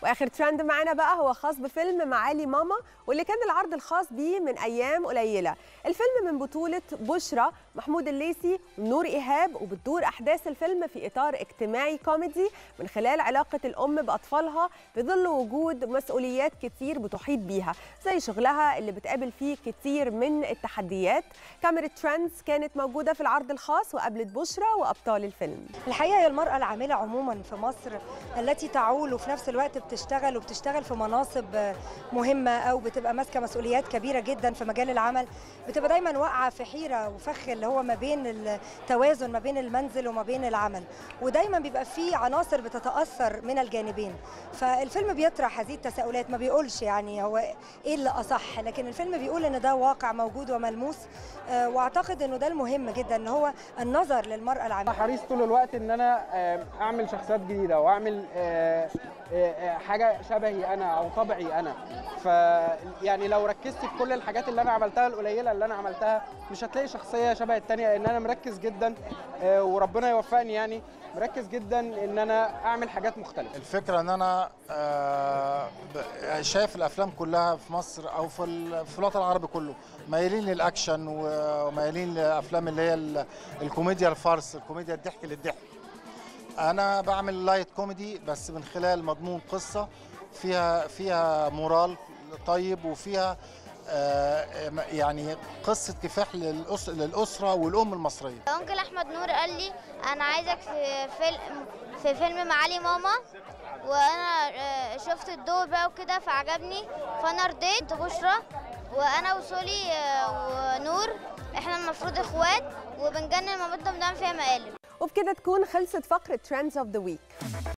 واخر ترند معانا بقى هو خاص بفيلم معالي ماما واللي كان العرض الخاص بيه من ايام قليله الفيلم من بطوله بشرى محمود الليثي ونور ايهاب وبتدور احداث الفيلم في اطار اجتماعي كوميدي من خلال علاقه الام باطفالها في ظل وجود مسؤوليات كتير بتحيط بيها زي شغلها اللي بتقابل فيه كتير من التحديات كاميرا ترندز كانت موجوده في العرض الخاص وقابلت بشرى وابطال الفيلم الحقيقه هي المراه العامله عموما في مصر التي تعول وفي نفس الوقت بتشتغل وبتشتغل في مناصب مهمه او بتبقى ماسكه مسؤوليات كبيره جدا في مجال العمل بتبقى دايما واقعه في حيره وفخ اللي هو ما بين التوازن ما بين المنزل وما بين العمل ودايما بيبقى في عناصر بتتاثر من الجانبين فالفيلم بيطرح هذه التساؤلات ما بيقولش يعني هو ايه اللي اصح لكن الفيلم بيقول ان ده واقع موجود وملموس واعتقد انه ده المهم جدا ان هو النظر للمراه العامله حريص طول الوقت ان انا اعمل شخصيات جديده واعمل حاجه شبهي انا او طبعي انا ف يعني لو ركزت في كل الحاجات اللي انا عملتها القليله اللي انا عملتها مش هتلاقي شخصيه شبه الثانيه لان انا مركز جدا وربنا يوفقني يعني مركز جدا ان انا اعمل حاجات مختلفه الفكره ان انا شايف الافلام كلها في مصر او في في الوطن العربي كله مايلين للاكشن ومايلين لافلام اللي هي الكوميديا الفارس الكوميديا الضحك للضحك انا بعمل لايت كوميدي بس من خلال مضمون قصه فيها فيها مورال طيب وفيها يعني قصه كفاح للاسره والام المصريه انكل احمد نور قال لي انا عايزك في فيلم في فيلم معالي ماما وانا شفت الدور بقى وكده فعجبني فانا رضيت بشرى وانا وسولي ونور احنا المفروض اخوات وبنجنن مامتنا بنعمل فيها مقالب وبكده تكون خلصت فقره ترندز اوف ذا ويك